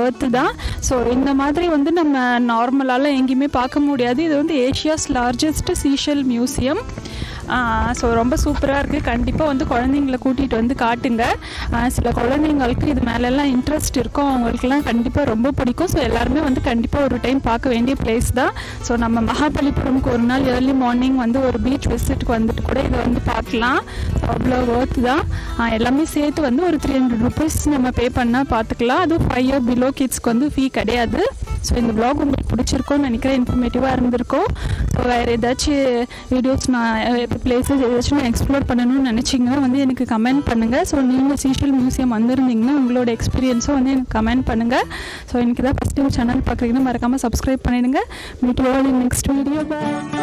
worth தான் so இந்த மாதிரி வந்து நம்ம நார்மலாலாம் எங்கேயுமே பார்க்க முடியாது இது வந்து Asia's largest seashell museum so ரொம்ப சூப்பராக இருக்குது கண்டிப்பாக வந்து குழந்தைங்கள கூட்டிகிட்டு வந்து காட்டுங்க ஆஹ் சில குழந்தைங்களுக்கு இது மேலெல்லாம் இன்ட்ரெஸ்ட் இருக்கும் அவங்களுக்குலாம் கண்டிப்பாக ரொம்ப பிடிக்கும் ஸோ எல்லாருமே வந்து கண்டிப்பாக ஒரு டைம் பார்க்க வேண்டிய பிளேஸ் தான் ஸோ நம்ம மகாபலிபுரம்க்கு ஒரு நாள் ஏர்லி மார்னிங் வந்து ஒரு பீச் விசிட்டுக்கு வந்துட்டு கூட இதை வந்து பார்க்கலாம் ஸோ அவ்வளோ ஒர்த் தான் ஆஹ் எல்லாமே சேர்த்து வந்து ஒரு த்ரீ ஹண்ட்ரட் ருபீஸ் நம்ம பே பண்ணால் பார்த்துக்கலாம் அதுவும் ஃபைவ் இயர் பிலோ கிட்ஸ்க்கு வந்து ஃபீ கிடையாது ஸோ இந்த vlog உங்களுக்கு பிடிச்சிருக்கும்னு நினைக்கிறேன் இன்ஃபர்மேட்டிவாக இருந்திருக்கும் ஸோ வேறு ஏதாச்சும் வீடியோஸ் நான் பிளேசஸ் ஏதாச்சும் நான் எக்ஸ்ப்ளோர் பண்ணணும்னு நினச்சிங்கன்னா வந்து எனக்கு கமெண்ட் பண்ணுங்கள் ஸோ நீங்கள் சீஷியல் மியூசியம் வந்திருந்தீங்கன்னா உங்களோட எக்ஸ்பீரியன்ஸும் வந்து எனக்கு கமெண்ட் பண்ணுங்கள் ஸோ எனக்கு தான் ஃபஸ்ட்டு சேனல் பார்க்குறீங்கன்னா மறக்காமல் சப்ஸ்கிரைப் பண்ணிடுங்க meet all in next video bye